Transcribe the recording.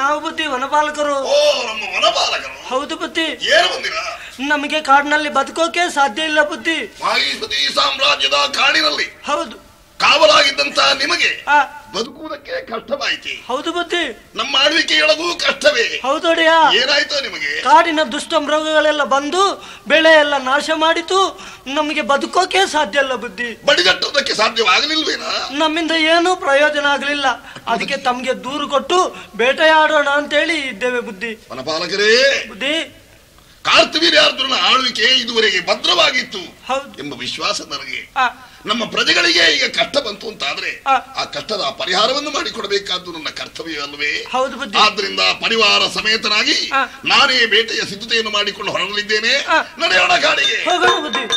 ನಾವು ಬುದ್ಧಿ ವನಪಾಲಕರು ಓ ನಮ್ಮ ವನಪಾಲಕರು ಹೌದು ಬುದ್ಧಿ ಏನು ಬಂದಿರ ನಮಗೆ ಕಾಡಿನಲ್ಲಿ ಬದುಕೋಕೆ ಸಾಧ್ಯ ಇಲ್ಲ ಬುದ್ಧಿ ಮಾಹಿಪತಿ ಸಾಮ್ರಾಜ್ಯದ ಕಾಡಿನಲ್ಲಿ ಹೌದು ಕಾವಲಾಗಿದ್ದಂತ ನಿಮಗೆ ಆ ಬದುಕುವುದಕ್ಕೆ ಕಷ್ಟವಾಯಿತು ಹೌದು ಬುದ್ಧಿ ನಮ್ಮ ಆಳ್ವಿಕೆಯೊಳಗೂ ಕಷ್ಟವೇ ಹೌದೊಡೆಯ ಏನಾಯ್ತು ನಿಮಗೆ ಕಾಡಿನ ದುಷ್ಟ ಮೃಗಗಳೆಲ್ಲ ಬಂದು ಬೆಳೆ ಎಲ್ಲ ನಾಶ ಮಾಡಿತು ನಮಗೆ ಬದುಕೋಕೆ ಸಾಧ್ಯ ಇಲ್ಲ ಬುದ್ಧಿ ಬಡಿಗಟ್ಟುವುದಕ್ಕೆ ಸಾಧ್ಯವಾಗಲಿಲ್ವೇನಾ ನಮ್ಮಿಂದ ಏನೂ ಪ್ರಯೋಜನ ಆಗಲಿಲ್ಲ ಅದಕ್ಕೆ ತಮಗೆ ದೂರು ಕೊಟ್ಟು ಬೇಟೆಯಾಡೋಣ ಅಂತೇಳಿ ಇದ್ದೇವೆ ಬುದ್ಧಿ ವನಪಾಲಕರೇ ಬುದ್ಧಿ ಕಾರ್ತವೀರ್ಯಾರ್ಜುನನ ಆಳ್ವಿಕೆ ಇದುವರೆಗೆ ಭದ್ರವಾಗಿತ್ತು ಹೌದು ಎಂಬ ವಿಶ್ವಾಸ ನನಗೆ ಆ, ನಮ್ಮ ಪ್ರಜೆಗಳಿಗೆ ಈಗ ಕಷ್ಟ ಬಂತು ಅಂತಾದ್ರೆ ಆ. ಆ ಕಷ್ಟದ ಪರಿಹಾರವನ್ನು ಮಾಡಿಕೊಡಬೇಕಾದ್ದು ನನ್ನ ಕರ್ತವ್ಯ ಅಲ್ವೇ ಹೌದು ಬುದ್ಧಿ ಆದ್ರಿಂದ ಪರಿವಾರ ಸಮೇತನಾಗಿ ಆ. ನಾನೇ ಬೇಟೆಯ ಸಿದ್ಧತೆಯನ್ನು ಮಾಡಿಕೊಂಡು ಹೊರಡಲಿದ್ದೇನೆ ಆ. ನಡೆಯೋಣ ಗಾಡಿಗೆ ಹೋಗೋಣ ಬುದ್ಧಿ